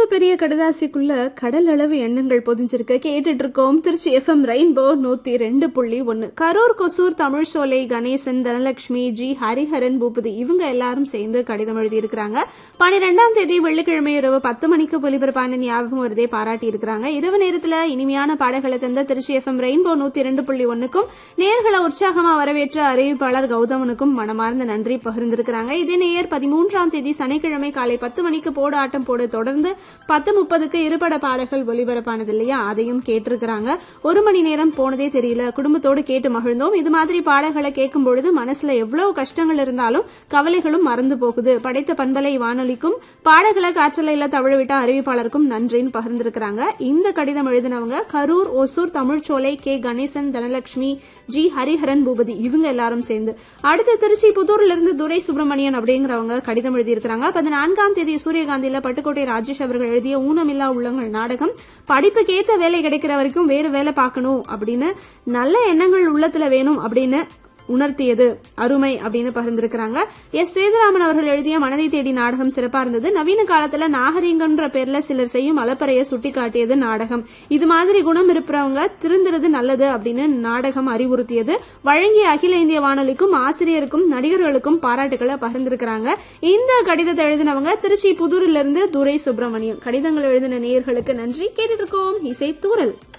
பெரிய கடதாசிக்குள்ள கடல் அளவு எண்ணங்கள் பொதிஞ்சிருக்க கேட்டுட்டு இருக்கோம் திருச்சி எஃப்எம் ரெயின்போ நூத்தி ரெண்டு புள்ளி ஒன்னு கரூர் கொசூர் தமிழ் சோலை கணேசன் தனலட்சுமி ஜி ஹரிஹரன் பூபதி இவங்க எல்லாரும் சேர்ந்து கடிதம் எழுதி இருக்கிறாங்க பனிரெண்டாம் தேதி வெள்ளிக்கிழமை இரவு பத்து மணிக்கு ஒலிபரப்பான ஞாபகம் வருதே பாராட்டி இருக்கிறாங்க இரவு நேரத்துல இனிமையான பாடல்களை தந்த திருச்சி எஃப்எம் ரெயின்போ நூத்தி ரெண்டு புள்ளி ஒன்னுக்கும் நேர்களை உற்சாகமா வரவேற்ற அறிவிப்பாளர் கௌதமனுக்கும் மனமார்ந்த நன்றி பகிர்ந்திருக்கிறாங்க இதே நேயர் பதிமூன்றாம் தேதி சனிக்கிழமை காலை பத்து மணிக்கு போடு ஆட்டம் போடு தொடர்ந்து பத்து முப்பதுக்கு இருபட பாடல்கள் ஒலிபரப்பானது இல்லையா அதையும் கேட்டிருக்கிறாங்க ஒரு மணி நேரம் போனதே தெரியல குடும்பத்தோடு கேட்டு மகிழ்ந்தோம் இது மாதிரி பாடல்களை கேட்கும் பொழுது மனசுல எவ்வளவு கஷ்டங்கள் இருந்தாலும் கவலைகளும் மறந்து போகுது படைத்த பண்பலை வானொலிக்கும் பாடல்களை காற்றலையில தவழவிட்ட அறிவிப்பாளருக்கும் நன்றின்னு பகிர்ந்திருக்கிறாங்க இந்த கடிதம் எழுதினவங்க கரூர் ஒசூர் தமிழ்ச்சோலை கே கணேசன் தனலட்சுமி ஜி ஹரிஹரன் பூபதி இவங்க எல்லாரும் சேர்ந்து அடுத்து திருச்சி புதூர்ல இருந்து துரை சுப்பிரமணியன் அப்படிங்கிறவங்க கடிதம் எழுதியிருக்கிறாங்க பதினான்காம் தேதி சூரியகாந்தியில பட்டுக்கோட்டை ராஜேஷ் அவர்கள் எழுதிய ஊனமில்லா உள்ளங்கள் நாடகம் படிப்புக்கேத்த வேலை கிடைக்கிற வரைக்கும் வேறு வேலை பார்க்கணும் அப்படின்னு நல்ல எண்ணங்கள் உள்ளத்துல வேணும் அப்படின்னு உணர்த்தியது அருமை அப்படின்னு பகிர்ந்திருக்கிறாங்க எஸ் சேதுராமன் அவர்கள் எழுதிய மனதை தேடி நாடகம் சிறப்பா இருந்தது நவீன காலத்துல நாகரீகம்ன்ற பேர்ல சிலர் செய்யும் அலப்பறையை சுட்டி காட்டியது நாடகம் இது மாதிரி குணம் இருப்பவங்க திருந்துறது நல்லது அப்படின்னு நாடகம் அறிவுறுத்தியது வழங்கிய அகில இந்திய வானொலிக்கும் ஆசிரியருக்கும் நடிகர்களுக்கும் பாராட்டுகளை பகிர்ந்திருக்கிறாங்க இந்த கடிதத்தை எழுதினவங்க திருச்சி புதூரிலிருந்து துரை சுப்பிரமணியம் கடிதங்கள் எழுதின நேயர்களுக்கு நன்றி கேட்டுட்டு இருக்கோம் இசை தூரல்